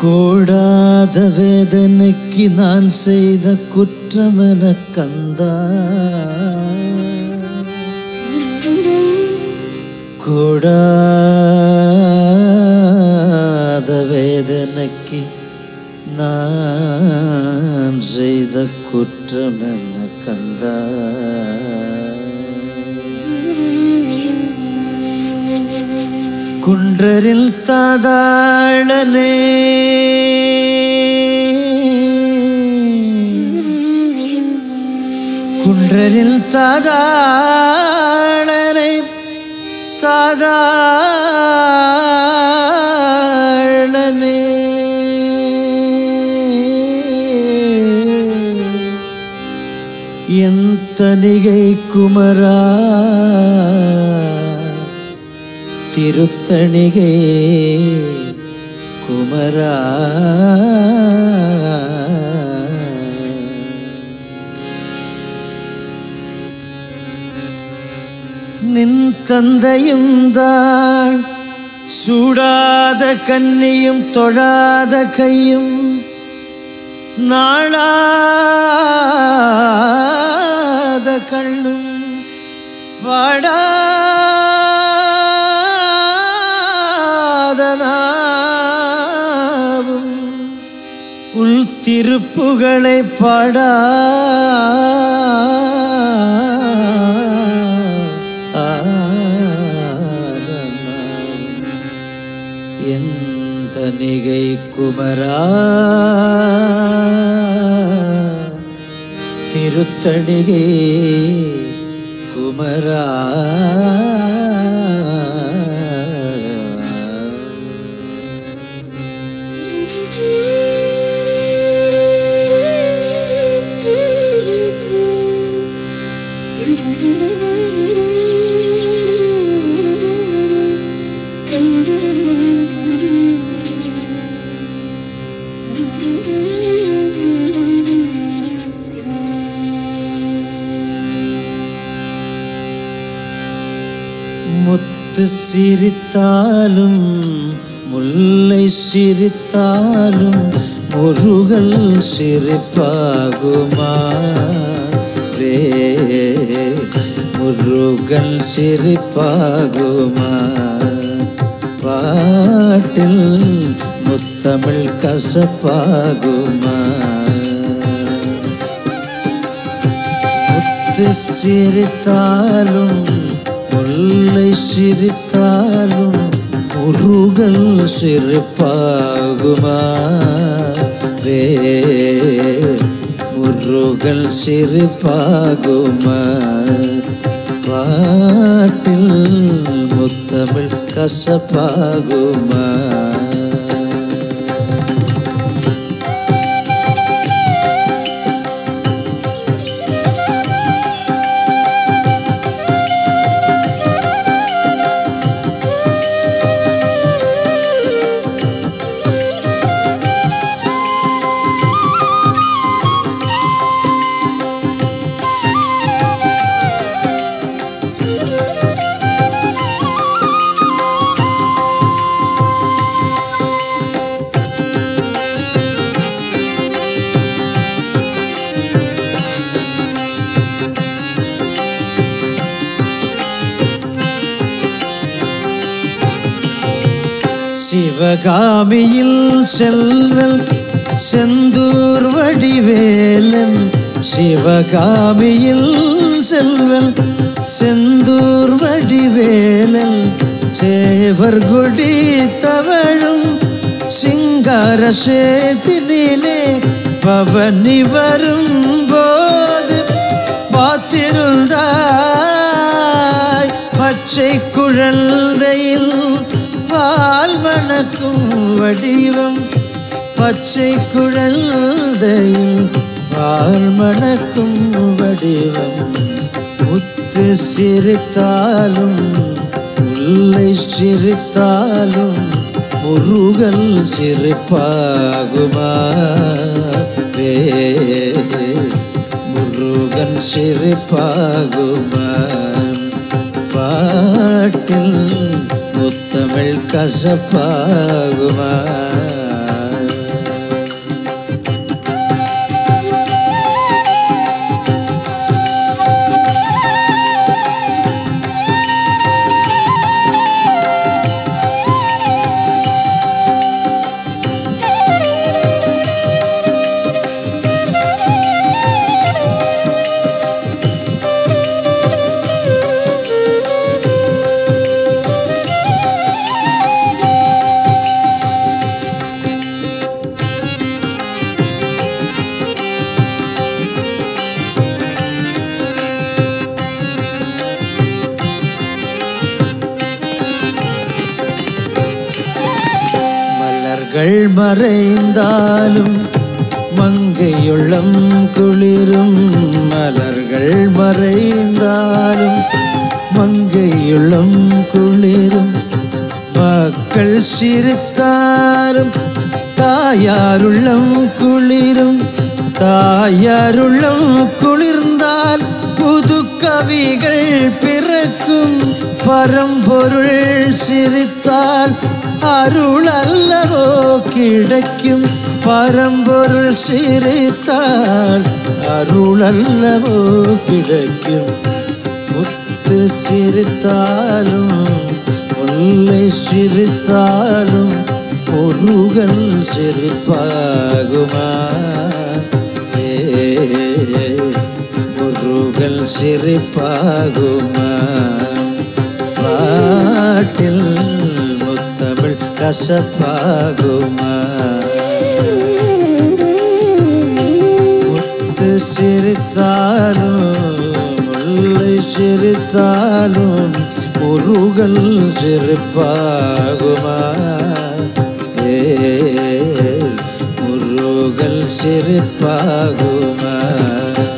கூடாத வேதனைக்கு நான் செய்த குற்றமென கந்தா கூடாத வேதனைக்கு நான் செய்த குற்றமென கந்தா குன்றரில் தாதாளனே குன்றரில் தாதாளனை தாதாளனே என் தனிகை குமரா திருத்தணிகை குமரா நின் தந்தையும் தான் சூடாத கண்ணியும் தொழாத கையும் நாளாத கண்ணும் வாடாத நாவும் உள் திருப்புகளை பாடா என் தனிகை குமரா திருத்தணிகை குமரா முத்து சிரித்தாலும் முல்லை சிரித்தாலும் முருகல் சிரிப்பாகுமா வே முருகல் சிரிப்பாகுமா பாட்டில் முத்தமிழ் கசப்பாகுமா முத்து சிரித்தாலும் முல்லை சிரித்தாலும் முருகல் சிரிப்பாகுமா வே முருகல் சிரிப்பாகுமா பாட்டில் முத்தமிழ் கசப்பாகுமா சிவகாமியில் செல்வன் செந்தூர் வடிவேலன் சிவகாமியில் செல்வன் செந்தூர் வடிவேலன் சேவர் குடி தவழும் சிங்கார சேத்தினிலே பவனி வரும் போது பார்த்திருந்தாய் பச்சை குழந்தையில் பால் மணக்கும் வடிவம் பச்சை குழந்தையில் பால் மணக்கும் வடிவம் முத்து சிரித்தாலும் முல்லை சிரித்தாலும் முருகல் சிரிப்பாகுமா வே முருகன் சிரிப்பாகுமா பாட்டில் முத்தமிழ் கசப்பாகுமா மலர்கள் மறைந்தாலும் மங்கையுள்ளம் குளிரும் மலர்கள் மறைந்தாலும் மங்கையுள்ளம் குளிரும் மக்கள் சிரித்தாலும் தாயாருள்ளம் குளிரும் தாயாருள்ளம் குளிர்ந்தால் புது கவிகள் பிறக்கும் பரம்பொருள் சிரித்தால் அருள் அல்லவோ கிடைக்கும் பரம்பொருள் சிரித்தால் அருள் அல்லவோ கிடைக்கும் முத்து சிரித்தாலும் முல்லை சிரித்தாலும் முருகன் சிரிப்பாகுமா ஏ முருகன் சிரிப்பாகுமா பாட்டில் முத்தமிழ் கசப்பாகுமா முத்து சிரித்தாலும் முல்லை சிரித்தாலும் முருகல் சிரிப்பாகுமா ஏ முருகல் சிரிப்பாகுமா